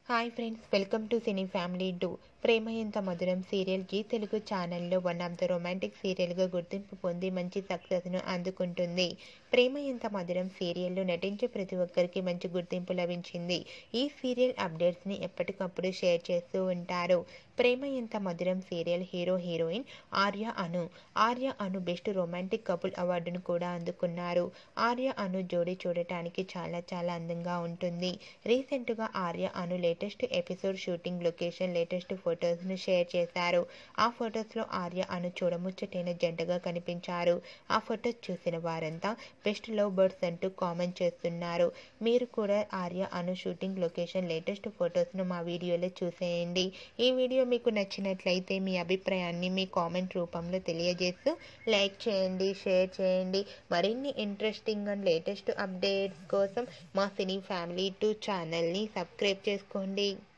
hi friends welcome to cine family two Prema Entha Madhuram serial G Telugu ఛానల్లో one of the romantic సీరియల్గా గుర్తింపు పొంది మంచి సక్సెస్ను అందుకుంటుంది ప్రేమ ఎంత మధురం సీరియల్లో నటించే ప్రతి ఒక్కరికి మంచి గుర్తింపు లభించింది ఈ సీరియల్ అప్డేట్స్ని ఎప్పటికప్పుడు షేర్ చేస్తూ ఉంటారు Prema Entha Madhuram serial hero heroine Arya Anu Arya Anu best romantic couple అవార్డును కూడా అందుకున్నారు ఆర్య అను జోడీ చూడటానికి చాలా చాలా అందంగా ఉంటుంది రీసెంట్గా Arya Anu latest episode shooting location latest ఫొటోస్ను షేర్ చేశారు ఆ ఫొటోస్లో ఆర్య అను చూడముచ్చటైన జంటగా కనిపించారు ఆ ఫొటోస్ చూసిన వారంతా బెస్ట్ లవ్ బర్డ్స్ అంటూ కామెంట్ చేస్తున్నారు మీరు కూడా Arya Anu shooting location latest ఫొటోస్ను మా వీడియోలో చూసేయండి ఈ వీడియో మీకు నచ్చినట్లయితే మీ అభిప్రాయాన్ని మీ కామెంట్ రూపంలో తెలియజేస్తూ లైక్ చేయండి షేర్ చేయండి మరిన్ని ఇంట్రెస్టింగ్ అండ్ లేటెస్ట్ అప్డేట్స్ కోసం మా సినీ ఫ్యామిలీ టూ ఛానల్ని సబ్స్క్రైబ్ చేసుకోండి